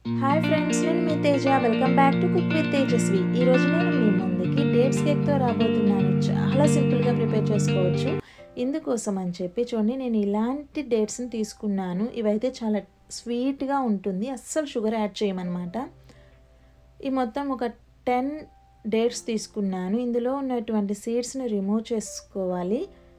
hi friends నేను మీ Teja welcome back to cook with Tejaswi ఈరోజు నేను మీ ముందుకి డేట్స్ కేక్తో రాబోతున్నాను చాలా సింపుల్గా ప్రిపేర్ చేసుకోవచ్చు ఇందుకోసం అని చెప్పి చూడండి నేను ఇలాంటి డేట్స్ని తీసుకున్నాను ఇవైతే చాలా స్వీట్గా ఉంటుంది అస్సలు షుగర్ యాడ్ చేయమన్నమాట ఈ మొత్తం ఒక టెన్ డేట్స్ తీసుకున్నాను ఇందులో ఉన్నటువంటి సీడ్స్ని రిమూవ్ చేసుకోవాలి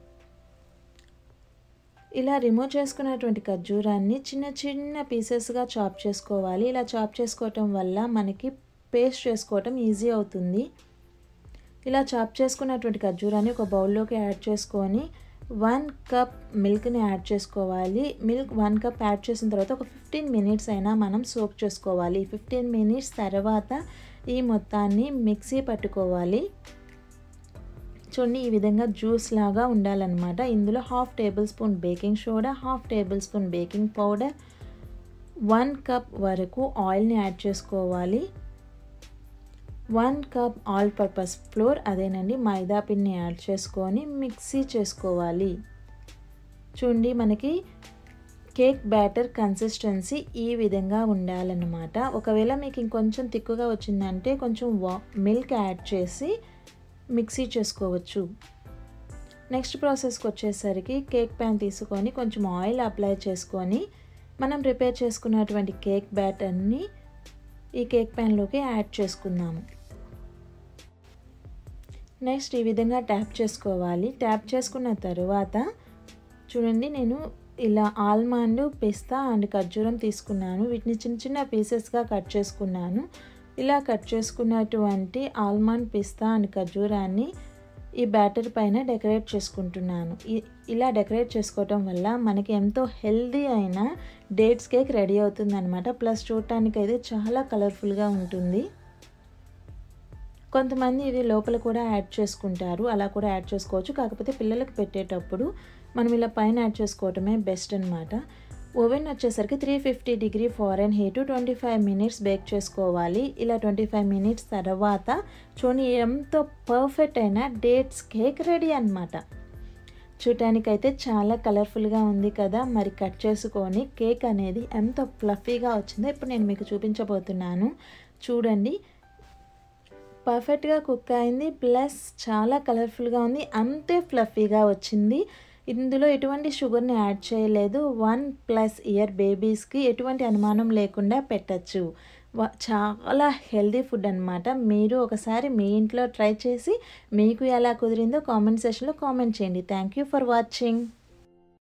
ఇలా రిమూవ్ చేసుకున్నటువంటి ఖర్జూరాన్ని చిన్న చిన్న పీసెస్గా చాప్ చేసుకోవాలి ఇలా చాప్ చేసుకోవటం వల్ల మనకి పేస్ట్ చేసుకోవటం ఈజీ అవుతుంది ఇలా చాప్ చేసుకున్నటువంటి ఖర్జూరాన్ని ఒక బౌల్లోకి యాడ్ చేసుకొని వన్ కప్ మిల్క్ని యాడ్ చేసుకోవాలి మిల్క్ వన్ కప్ యాడ్ చేసిన తర్వాత ఒక ఫిఫ్టీన్ మినిట్స్ అయినా మనం సోక్ చేసుకోవాలి ఫిఫ్టీన్ మినిట్స్ తర్వాత ఈ మొత్తాన్ని మిక్సీ పట్టుకోవాలి చూడండి ఈ విధంగా జ్యూస్ లాగా ఉండాలన్నమాట ఇందులో half tablespoon baking soda half tablespoon baking powder one cup వరకు ఆయిల్ని యాడ్ చేసుకోవాలి one cup all purpose flour అదేనండి మైదా పిండిని యాడ్ చేసుకొని మిక్సీ చేసుకోవాలి చూడండి మనకి కేక్ బ్యాటర్ కన్సిస్టెన్సీ ఈ విధంగా ఉండాలన్నమాట ఒకవేళ మీకు ఇంకొంచెం తిక్కుగా వచ్చిందంటే కొంచెం వా మిల్క్ యాడ్ చేసి మిక్సీ చేసుకోవచ్చు నెక్స్ట్ ప్రాసెస్కి వచ్చేసరికి కేక్ ప్యాన్ తీసుకొని కొంచెం ఆయిల్ అప్లై చేసుకొని మనం ప్రిపేర్ చేసుకున్నటువంటి కేక్ బ్యాటర్ని ఈ కేక్ ప్యాన్లోకి యాడ్ చేసుకుందాము నెక్స్ట్ ఈ విధంగా ట్యాప్ చేసుకోవాలి ట్యాప్ చేసుకున్న తర్వాత చూడండి నేను ఇలా ఆల్మండ్ పిస్తా అండ్ ఖర్జూరం తీసుకున్నాను వీటిని చిన్న చిన్న పీసెస్గా కట్ చేసుకున్నాను ఇలా కట్ చేసుకున్నటువంటి ఆల్మండ్ పిస్తా అండ్ ఖర్జూరాన్ని ఈ బ్యాటర్ పైన డెకరేట్ చేసుకుంటున్నాను ఇలా డెకరేట్ చేసుకోవటం వల్ల మనకి ఎంతో హెల్దీ అయిన డేట్స్ కేక్ రెడీ అవుతుంది అనమాట ప్లస్ చూడటానికి అయితే చాలా కలర్ఫుల్గా ఉంటుంది కొంతమంది ఇది లోపల కూడా యాడ్ చేసుకుంటారు అలా కూడా యాడ్ చేసుకోవచ్చు కాకపోతే పిల్లలకు పెట్టేటప్పుడు మనం ఇలా పైన యాడ్ చేసుకోవటమే బెస్ట్ అనమాట ఓవెన్ వచ్చేసరికి three fifty degree Fahrenheit twenty five minutes bake చేసుకోవాలి ఇలా ట్వంటీ ఫైవ్ మినిట్స్ తర్వాత చూడండి ఎంతో పర్ఫెక్ట్ అయిన డేట్స్ కేక్ రెడీ అనమాట చూడటానికైతే చాలా కలర్ఫుల్గా ఉంది కదా మరి కట్ చేసుకొని కేక్ అనేది ఎంత ఫ్లఫీగా వచ్చిందో ఇప్పుడు నేను మీకు చూపించబోతున్నాను చూడండి పర్ఫెక్ట్గా కుక్ అయింది ప్లస్ చాలా కలర్ఫుల్గా ఉంది అంతే ఫ్లఫీగా వచ్చింది ఇందులో ఎటువంటి షుగర్ని యాడ్ చేయలేదు వన్ ప్లస్ ఇయర్ బేబీస్కి ఎటువంటి అనుమానం లేకుండా పెట్టచ్చు చాలా హెల్దీ ఫుడ్ అనమాట మీరు ఒకసారి మీ ఇంట్లో ట్రై చేసి మీకు ఎలా కుదిరిందో కామెంట్ సెషన్లో కామెంట్ చేయండి థ్యాంక్ యూ ఫర్ వాచింగ్